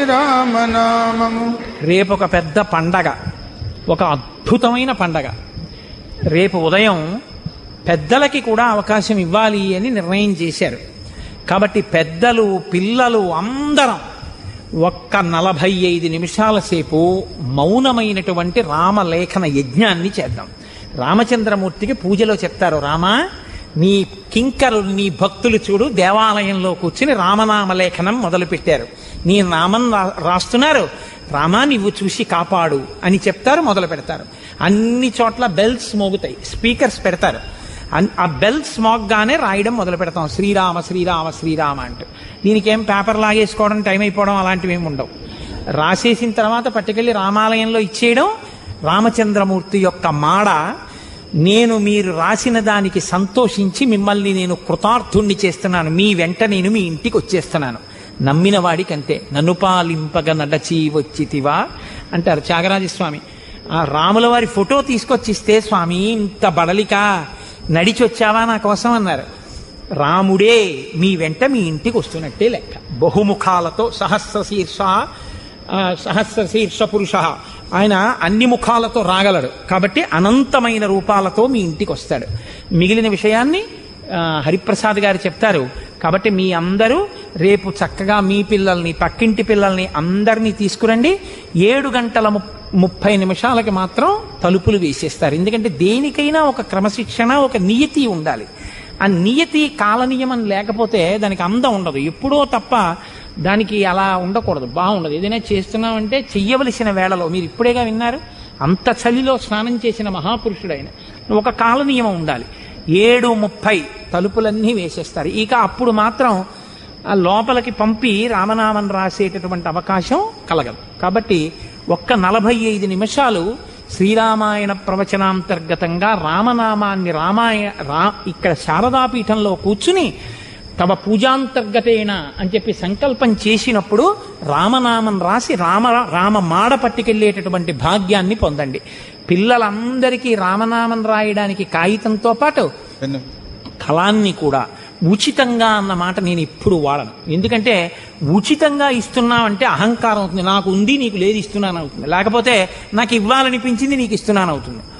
రామనామము రేపు ఒక పెద్ద పండగ ఒక అద్భుతమైన పండగ రేపు ఉదయం పెద్దలకి కూడా అవకాశం ఇవ్వాలి అని నిర్ణయం చేశారు కాబట్టి పెద్దలు పిల్లలు అందరం ఒక్క నలభై ఐదు నిమిషాల సేపు మౌనమైనటువంటి రామలేఖన యజ్ఞాన్ని చేద్దాం రామచంద్రమూర్తికి పూజలో చెప్తారు రామా నీ కింకరులు నీ భక్తులు చూడు దేవాలయంలో కూర్చుని రామనామ లేఖనం మొదలుపెట్టారు నీ నామం రా- రాస్తున్నారు రామా నువ్వు చూసి కాపాడు అని చెప్తారు మొదలు పెడతారు అన్ని చోట్ల బెల్స్ మోగుతాయి స్పీకర్స్ పెడతారు అన్- ఆ బెల్స్ మోగ్గానే రాయడం మొదలు పెడతాం శ్రీరామ శ్రీరామ శ్రీరామ అంటూ దీనికి ఏం పేపర్ లాగేసుకోవడం టైం అయిపోవడం అలాంటివి ఏమి ఉండవు రాసేసిన తర్వాత పట్టుకెళ్ళి రామాలయంలో ఇచ్చేయడం రామచంద్రమూర్తి యొక్క మాడ నేను మీరు రాసిన దానికి సంతోషించి మిమ్మల్ని నేను కృతార్థుణ్ణి చేస్తున్నాను మీ వెంట నేను మీ ఇంటికి వచ్చేస్తున్నాను నమ్మిన వాడికి అంతే నన్ను పాలింపగ నడచి వచ్చితివా అంటారు త్యాగరాజస్వామి ఆ రాముల వారి ఫోటో తీసుకొచ్చిస్తే స్వామి ఇంత బడలిక నడిచి వచ్చావా నా కోసం అన్నారు రాముడే మీ వెంట మీ ఇంటికి వస్తున్నట్టే లెక్క బహుముఖాలతో సహస్ర శీర్ష ఆ, సహస్ర శీర్ష పురుష ఆయన అన్ని ముఖాలతో రాగలడు కాబట్టి అనంతమైన రూపాలతో మీ ఇంటికి వస్తాడు మిగిలిన విషయాన్ని ఆ, హరిప్రసాద్ గారు చెప్తారు కాబట్టి మీ అందరూ రేపు చక్కగా మీ పిల్లల్ని పక్కింటి పిల్లల్ని అందరినీ తీసుకురండి ఏడు గంటల ము- ముప్పై నిమిషాలకి మాత్రం తలుపులు వేసేస్తారు ఎందుకంటే దేనికైనా ఒక క్రమశిక్షణ ఒక నియతి ఉండాలి ఆ నియతి కాలనియమం లేకపోతే దానికి అందం ఉండదు ఎప్పుడో తప్ప దానికి అలా ఉండకూడదు బాగుండదు ఏదైనా చేస్తున్నామంటే చెయ్యవలసిన వేళలో మీరు ఇప్పుడేగా విన్నారు అంత చలిలో స్నానం చేసిన మహాపురుషుడు ఆయన ఒక కాలనియమం ఉండాలి ఏడు ముప్పై తలుపులన్నీ వేసేస్తారు ఇక అప్పుడు మాత్రం ఆ లోపలికి పంపి రామనామం రాసేటటువంటి అవకాశం కలగదు కాబట్టి ఒక్క నలభై ఐదు నిమిషాలు శ్రీరామాయణ ప్రవచనాంతర్గతంగా రామనామాన్ని రామాయణ రా ఇక్కడ శారదాపీఠంలో కూర్చుని తమ పూజాంతర్గతేన అని చెప్పి సంకల్పం చేసినప్పుడు రామనామం రాసి రామ రామ మాడ పట్టుకెళ్ళేటటువంటి భాగ్యాన్ని పొందండి పిల్లలందరికీ రామనామం రాయడానికి కాగితంతో పాటు పెన్ను కళాన్ని కూడా ఉచితంగా అన్న మాట నేను ఎప్పుడు వాడను ఎందుకంటే ఉచితంగా ఇస్తున్నామంటే అహంకారం అవుతుంది నాకు ఉంది నీకు లేదు ఇస్తున్నాను అవుతుంది లేకపోతే నాకు ఇవ్వాలనిపించింది నీకు ఇస్తున్నాను అవుతుంది